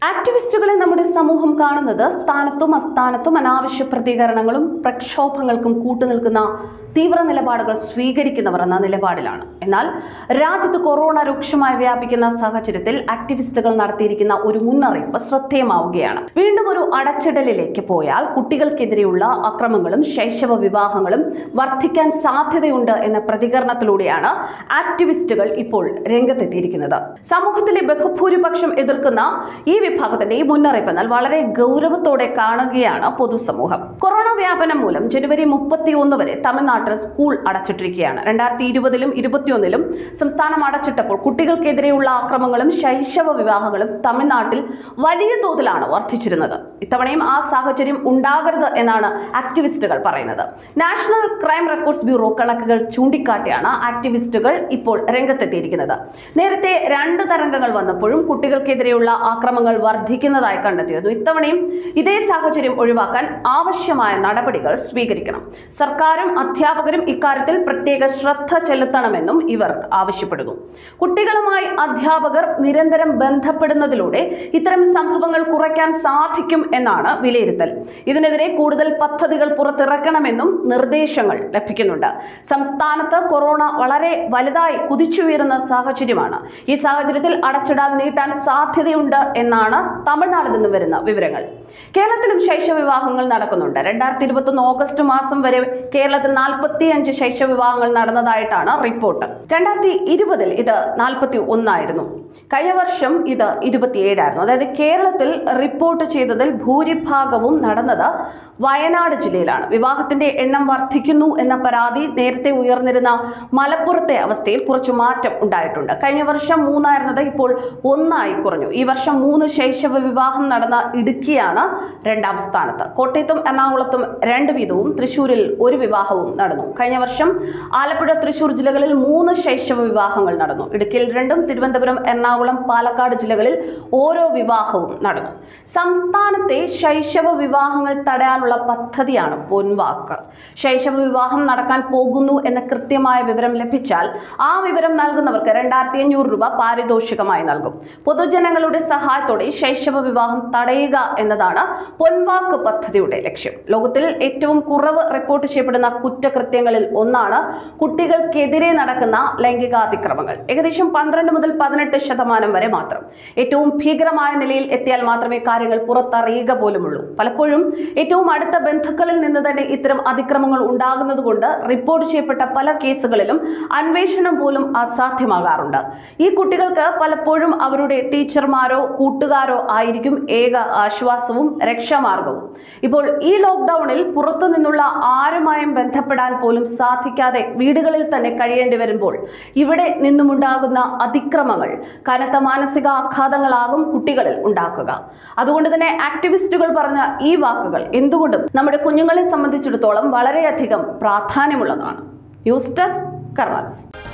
ആക്ടിവിസ്റ്റുകളെ നമ്മുടെ സമൂഹം കാണുന്നത് സ്ഥാനത്തും അസ്ഥാനത്തും അനാവശ്യ പ്രതികരണങ്ങളും പ്രക്ഷോഭങ്ങൾക്കും കൂട്ടുനിൽക്കുന്ന തീവ്ര നിലപാടുകൾ സ്വീകരിക്കുന്നവർ എന്ന നിലപാടിലാണ് എന്നാൽ രാജ്യത്ത് കൊറോണ രൂക്ഷമായി വ്യാപിക്കുന്ന സാഹചര്യത്തിൽ ആക്ടിവിസ്റ്റുകൾ നടത്തിയിരിക്കുന്ന ഒരു മുന്നറിയിപ്പ് ശ്രദ്ധേയമാവുകയാണ് വീണ്ടും ഒരു അടച്ചിടലിലേക്ക് പോയാൽ കുട്ടികൾക്കെതിരെയുള്ള അക്രമങ്ങളും ശൈശവ വിവാഹങ്ങളും വർദ്ധിക്കാൻ സാധ്യതയുണ്ട് എന്ന പ്രതികരണത്തിലൂടെയാണ് ആക്ടിവിസ്റ്റുകൾ ഇപ്പോൾ രംഗത്തെത്തിയിരിക്കുന്നത് സമൂഹത്തിലെ ബഹുഭൂരിപക്ഷം എതിർക്കുന്ന ഈ വിഭാഗത്തിന്റെ ഈ മുന്നറിയിപ്പ് എന്നാൽ വളരെ ഗൗരവത്തോടെ കാണുകയാണ് പൊതുസമൂഹം കൊറോണ വ്യാപനം മൂലം ജനുവരി മുപ്പത്തിയൊന്ന് വരെ തമിഴ്നാട്ടിൽ സ്കൂൾ അടച്ചിട്ടിരിക്കുകയാണ് രണ്ടായിരത്തി ഇരുപതിലും ഇരുപത്തിയൊന്നിലും സംസ്ഥാനം അടച്ചിട്ടപ്പോൾ കുട്ടികൾക്കെതിരെയുള്ള ആക്രമങ്ങളും ശൈശവ വിവാഹങ്ങളും തമിഴ്നാട്ടിൽ വലിയ തോതിലാണ് വർദ്ധിച്ചിരുന്നത് ഇത്തവണയും ആ സാഹചര്യം ഉണ്ടാകരുത് എന്നാണ് ആക്ടിവിസ്റ്റുകൾ പറയുന്നത് നാഷണൽ ക്രൈം റെക്കോർഡ്സ് ബ്യൂറോ കണക്കുകൾ ചൂണ്ടിക്കാട്ടിയാണ് ആക്ടിവിസ്റ്റുകൾ ഇപ്പോൾ രംഗത്തെത്തിയിരിക്കുന്നത് നേരത്തെ രണ്ട് തരംഗങ്ങൾ വന്നപ്പോഴും കുട്ടികൾക്കെതിരെയുള്ള ആക്രമങ്ങൾ വർദ്ധിക്കുന്നതായി കണ്ടെത്തിയിരുന്നു ഇത്തവണയും ഇതേ സാഹചര്യം ഒഴിവാക്കാൻ ആവശ്യമായ നടപടികൾ സ്വീകരിക്കണം സർക്കാരും അധ്യാപകരും ഇക്കാര്യത്തിൽ പ്രത്യേക ശ്രദ്ധ ചെലുത്തണമെന്നും ഇവർ ആവശ്യപ്പെടുന്നു കുട്ടികളുമായി അധ്യാപകർ നിരന്തരം ബന്ധപ്പെടുന്നതിലൂടെ ഇത്തരം സംഭവങ്ങൾ കുറയ്ക്കാൻ സാധിക്കും എന്നാണ് വിലയിരുത്തൽ ഇതിനെതിരെ കൂടുതൽ പദ്ധതികൾ പുറത്തിറക്കണമെന്നും നിർദ്ദേശങ്ങൾ ലഭിക്കുന്നുണ്ട് സംസ്ഥാനത്ത് കൊറോണ വളരെ വലുതായി കുതിച്ചുയരുന്ന സാഹചര്യമാണ് ഈ സാഹചര്യത്തിൽ അടച്ചിടാൻ നീട്ടാൻ സാധ്യതയുണ്ട് എന്നാണ് തമിഴ്നാട്ടിൽ നിന്ന് വരുന്ന വിവരങ്ങൾ കേരളത്തിലും ശൈശവ വിവാഹങ്ങൾ നടക്കുന്നുണ്ട് രണ്ടായിരത്തി ഇരുപത്തൊന്ന് ഓഗസ്റ്റ് മാസം വരെ കേരളത്തിൽ നാൽപ്പത്തി അഞ്ച് ശൈശവ വിവാഹങ്ങൾ നടന്നതായിട്ടാണ് റിപ്പോർട്ട് രണ്ടായിരത്തി ഇരുപതിൽ ഇത് നാൽപ്പത്തി ഒന്നായിരുന്നു കഴിഞ്ഞ വർഷം ഇത് ഇരുപത്തിയേഴായിരുന്നു അതായത് കേരളത്തിൽ റിപ്പോർട്ട് ചെയ്തതിൽ ഭൂരിഭാഗവും നടന്നത് വയനാട് ജില്ലയിലാണ് വിവാഹത്തിന്റെ എണ്ണം വർദ്ധിക്കുന്നു എന്ന പരാതി നേരത്തെ ഉയർന്നിരുന്ന മലപ്പുറത്തെ അവസ്ഥയിൽ കുറച്ച് മാറ്റം ഉണ്ടായിട്ടുണ്ട് കഴിഞ്ഞ വർഷം മൂന്നായിരുന്നത് ഇപ്പോൾ ഒന്നായി കുറഞ്ഞു ഈ വർഷം മൂന്ന് ശൈശവ വിവാഹം നടന്ന ഇടുക്കിയാണ് രണ്ടാം സ്ഥാനത്ത് കോട്ടയത്തും എറണാകുളത്തും രണ്ട് വീതവും തൃശൂരിൽ ഒരു വിവാഹവും നടന്നു കഴിഞ്ഞ വർഷം ആലപ്പുഴ തൃശൂർ ജില്ലകളിൽ മൂന്ന് ശൈശവ വിവാഹങ്ങൾ നടന്നു ഇടുക്കിയിൽ രണ്ടും തിരുവനന്തപുരം എറണാകുളം പാലക്കാട് ജില്ലകളിൽ ഓരോ വിവാഹവും നടന്നു സംസ്ഥാനത്തെ ശൈശവ വിവാഹങ്ങൾ തടയാനുള്ള പദ്ധതിയാണ് പൊൻവാക്ക് ശൈശവ വിവാഹം നടക്കാൻ പോകുന്നു എന്ന കൃത്യമായ വിവരം ലഭിച്ചാൽ ആ വിവരം നൽകുന്നവർക്ക് രണ്ടായിരത്തി അഞ്ഞൂറ് രൂപ പാരിതോഷികമായി നൽകും പൊതുജനങ്ങളുടെ സഹായത്തോടെ ശൈശവ വിവാഹം തടയുക എന്നതാണ് പൊൻവാക്ക് പദ്ധതിയുടെ ലക്ഷ്യം ലോകത്തിൽ ഏറ്റവും കുറവ് റിപ്പോർട്ട് ചെയ്യപ്പെടുന്ന കുറ്റകൃത്യങ്ങളിൽ ഒന്നാണ് കുട്ടികൾക്കെതിരെ നടക്കുന്ന ലൈംഗികാതിക്രമങ്ങൾ ഏകദേശം പന്ത്രണ്ട് മുതൽ പതിനെട്ട് ശതമാനം വരെ മാത്രം ഏറ്റവും ഭീകരമായ നിലയിൽ എത്തിയാൽ മാത്രമേ കാര്യങ്ങൾ പുറത്തറിയുക പോലുമുള്ളൂ പലപ്പോഴും ഏറ്റവും അടുത്ത ബന്ധുക്കളിൽ നിന്ന് തന്നെ ഇത്തരം അതിക്രമങ്ങൾ ഉണ്ടാകുന്നത് കൊണ്ട് റിപ്പോർട്ട് ചെയ്യപ്പെട്ട പല കേസുകളിലും അന്വേഷണം പോലും അസാധ്യമാകാറുണ്ട് ഈ കുട്ടികൾക്ക് പലപ്പോഴും അവരുടെ ടീച്ചർമാരോ കൂട്ടുകാരോ ആയിരിക്കും ഏക ആശ്വാസവും രക്ഷാമാർഗവും ഇപ്പോൾ ഈ ലോക്ക്ഡൌണിൽ പുറത്തു നിന്നുള്ള ആരുമായും ബന്ധപ്പെടാൻ പോലും സാധിക്കാതെ വീടുകളിൽ തന്നെ കഴിയേണ്ടി വരുമ്പോൾ ഇവിടെ നിന്നുമുണ്ടാകുന്ന അതിക്രമങ്ങൾ കനത്ത മാനസിക ആഘാതങ്ങളാകും കുട്ടികളിൽ ഉണ്ടാക്കുക അതുകൊണ്ട് തന്നെ ആക്ടിവിസ്റ്റുകൾ പറഞ്ഞ ഈ വാക്കുകൾ എന്തുകൊണ്ടും നമ്മുടെ കുഞ്ഞുങ്ങളെ സംബന്ധിച്ചിടത്തോളം വളരെയധികം പ്രാധാന്യമുള്ളതാണ് ന്യൂസ് ഡെസ്ക് കർമാനസ്